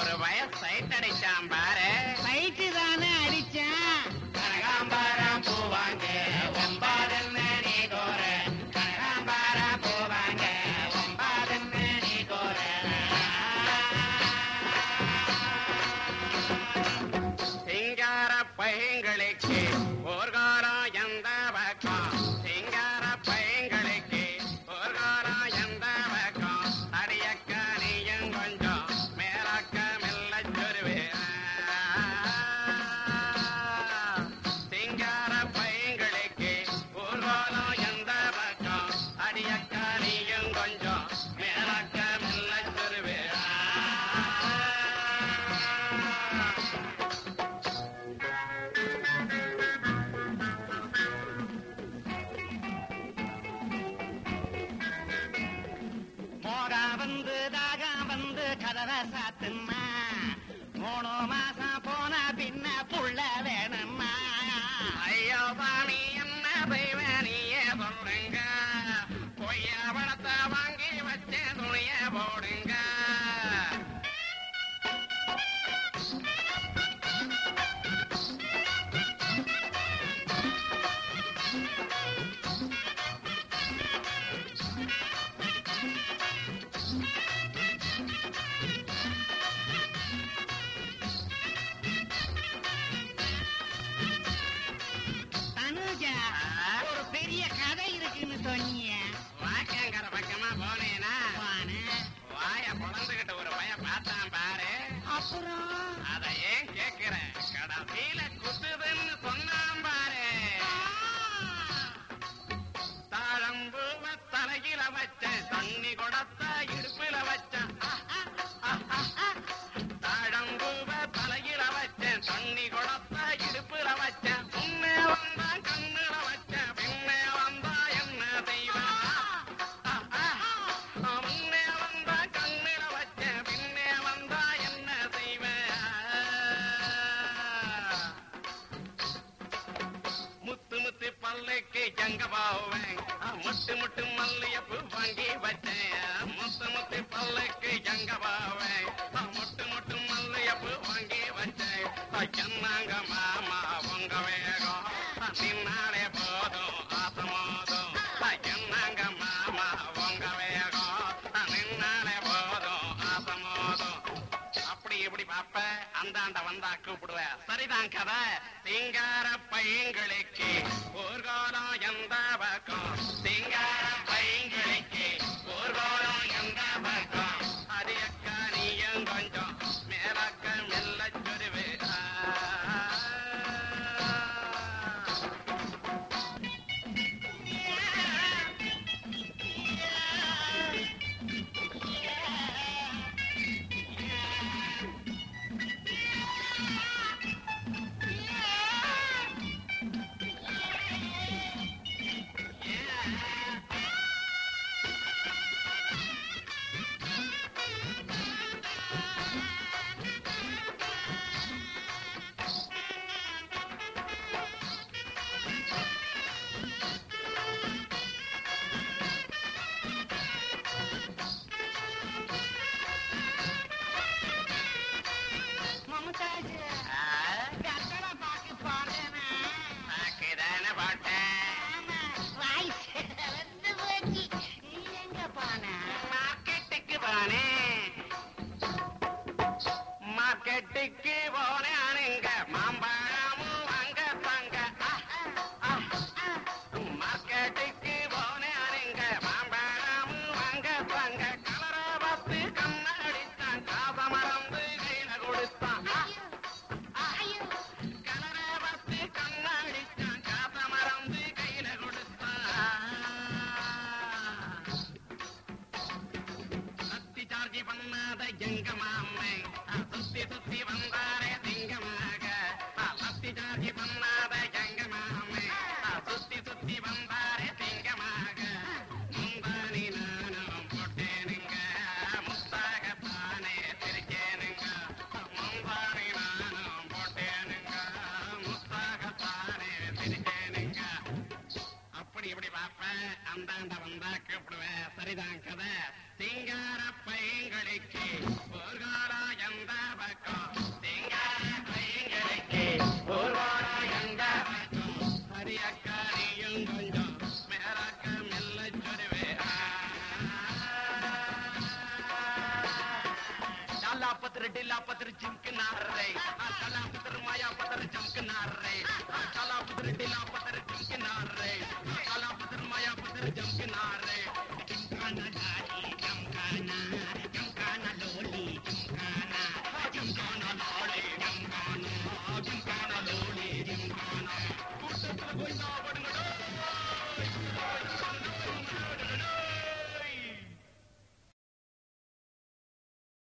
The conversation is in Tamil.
ஒரு வய சைட் அடிச்சான் பாரு சைட்டு தானே அடிச்சேன் கனகாம்பரம் பூவாங்க ஒம்பாதன்னு நீ கோர கனகாம்பரம் பூவாங்க ஒம்பாதன்னு நீ கோர சிங்கார பையங்களுக்கு போர்காரம் எந்த பக்கம் சிங்கார பையங்களுக்கு போர்காரம் எந்த பக்கம் அடியக்க நீயும் கொஞ்சம் மேலக்க மெல்ல சொருவே சிங்கார பையங்களுக்கு போர்காலம் எந்த பக்கம் அடியக்க நீயும் கொஞ்சம் மேலக்க மெல்ல சொருவே மோகா வந்து தாகம் வந்து கதவை சாத்துமா மூணு மாசம் போன பின்ன புள்ள வேணுமா ஐயோ சாமி என்ன தெய்வ நீயே சொல்லுங்க பொய்ய பணத்தை வாங்கி வச்ச துணிய போடுங்க தனுஜா ஒரு பெரிய கதை இருக்குன்னு சொன்னீங்க வாக்கங்கிற பக்கமா போனேனா போனேன். வாய பொழந்துகிட்டு ஒரு பய பார்த்தான் பாரு அப்புறம் அத ஏன் கேக்குற கடைசியில குத்துதுன்னு சொன்னான் பாரு தாழம்பூவ தலையில வச்ச தண்ணி கொடத்த இடுப்புல வச்ச தாழம்பூவ தலையில வச்ச தண்ணி கொடத்த இடுப்புல வச்ச முன்னே வந்தா கண்ணுல வச்ச பின்னே வந்தா என்ன செய்வா முன்னே வந்தா கண்ணுல வச்ச பின்னே வந்தா என்ன செய்வேன் முத்து முத்து பல்லுக்கு எங்க போவேன் முட்டு முட்டு மல்லியப்பு வாங்கி வச்சேன் முத்து முத்து பல்லுக்கு எங்க போவேன் முட்டு முட்டு மல்லியப்பு வாங்கி வச்சேன் என்னங்க மாமா உங்க வேகம் நின்னாலே போதும் ஆசமோதும் என்னங்க மாமா உங்க வேகம் நின்னாலே போதும் ஆசமோதும் அப்படி இப்படி பாப்ப அந்தாண்ட வந்தா கூப்பிடுவ சரிதான் கதை சிங்கார பையங்களுக்கு ஊர்கோலம் எந்த பக்கம் சிங்கார பையங்களுக்கு ஊர்கோலம் எந்த பக்கம் அது அக்கா நீயும் கொஞ்சம் மேலக்க மெல்ல சொருவு மமதாஜ் கட்டளை பார்க்க போனேனா தானே பாட்டேன் ஆமா வாய்ஸ் வந்து போச்சு நீ எங்க போன மார்க்கெட்டுக்கு போனேன் மார்க்கெட்டுக்கு போனேனுங்க மாம்பழமும் வாங்க தாங்க மார்க்கெட்டுக்கு போனேனுங்க மாம்பழமும் வாங்க தாங்க கலரை பார்த்து கண்ணடித்தான் காச மறந்து கையில கொடுத்தான் ஐயோ கலரை பார்த்து கண்ணடித்தான் காச மறந்து கையில கொடுத்தான் சத்தி சார்ஜி பண்ணாத எங்க மாமே சுத்தி சுத்தி வந்தாரே திங்கமாக சத்தி சார்ஜி பண்ணாத எங்க மாமே சுத்தி சுத்தி வந்தாரே திங்கமாக முந்தானி நானும் போட்டேனுங்க முத்தாகத்தானே சிரிச்சேனுங்க முந்தானி நானும் போட்டேனுங்க முத்தாகத்தானே சிரிச்சேனுங்க அப்படி இப்படி பார்ப்பேன் அந்தாண்ட வந்தா கூப்பிடுவேன் சரிதான் கதை சிங்கார பையங்களுக்கு ஒரு காலம் எந்த पत्र चिमकनारे चला पुत्र माया पत्र चमकनारे चला पुत्र ढीला पत्र चिमकनारे चला पुत्र माया पत्र चमकनारे चिमकाना लाली चमकाना चमकाना लोली चमकाना चमकाना लाली चमकाना चमकाना लोली